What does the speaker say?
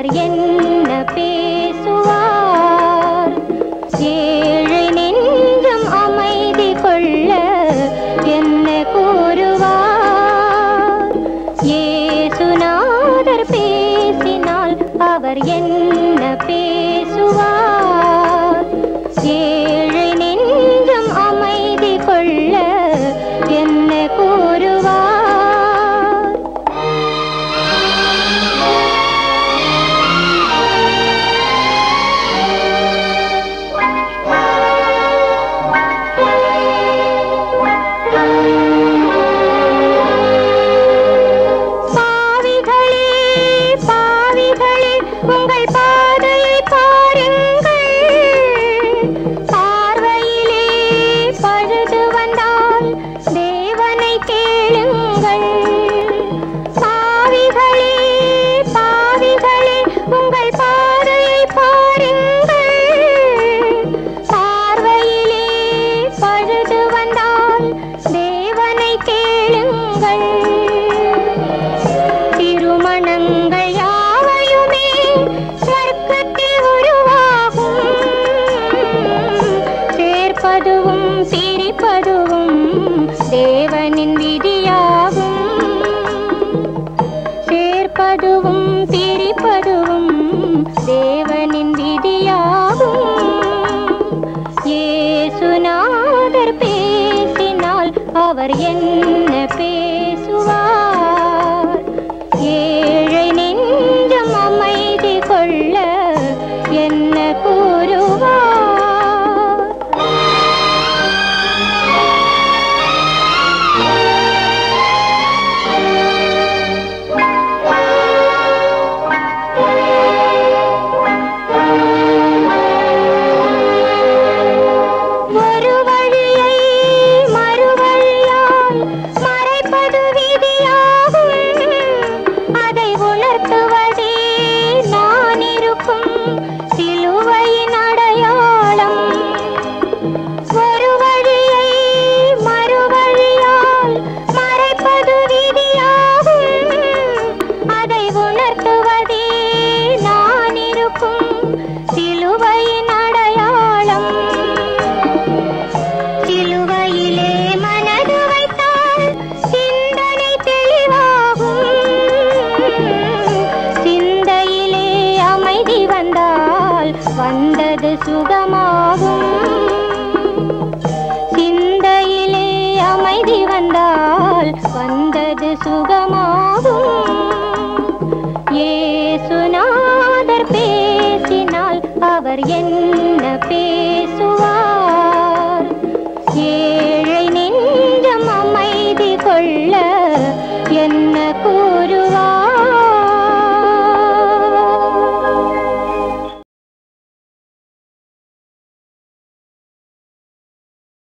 அவர் என்ன பேசுவார் ஏழை நெஞ்சம் அமைதி கொள்ள என்ன கூறுவார் ஏசுநாதர் பேசினால் அவர் என்ன பேசுவார் ஏழை நெஞ்சம் அமைதி கொள்ள என்ன கூறுவார் பாவிகளே பாவிகளே உங்கள் பாதையை பாருங்கள் பார்வையிலே பழுது வந்தால் தேவனை கேளுங்கள் பாவிகளே பாவிகளே உங்கள் பாதையை பாருங்கள் பார்வையிலே பழுது வந்தால் தேவனை கேளுங்கள் திருமணங்கள் யாவையுமே சொர்க்கத்தில் உருவாகும் சேர்ப்பதுவும் பிரிப்பதுவும் தேவனின் விதியாகும் சேர்ப்பதுவும் பிரிப்பதுவும் தேவனின் விதியாகும் ஏசுநாதர் பேசினால் அவர் என்ன பேசுவார் ஏழை நெஞ்சம் அமைதி கொள்ள என்ன கூறுவார் ஒரு வழியை மறுவழியால் மறைப்பது விதியாகும் அதை உணர்த்துவதே நான் இருக்கும் சிலுவையின் அடையாளம் ஒரு வழியை மறுவழியால் மறைப்பது விதியாகும் அதை உணர்த்துவதே நான் இருக்கும் சிலுவையின் அடையாளம் சிலுவையிலே மனது வைத்தால் சிந்தனை தெளிவாகும் சிந்தையிலே அமைதி வந்தால் வந்தது சுகமாகும் சிந்தையிலே அமைதி வந்தால் வந்தது சுகமாகும் ஏசுநாதர் பேசினால் அவர் என்ன பேசுவார் ஏழை நெஞ்சம் அமைதி கொள்ள என்ன கூ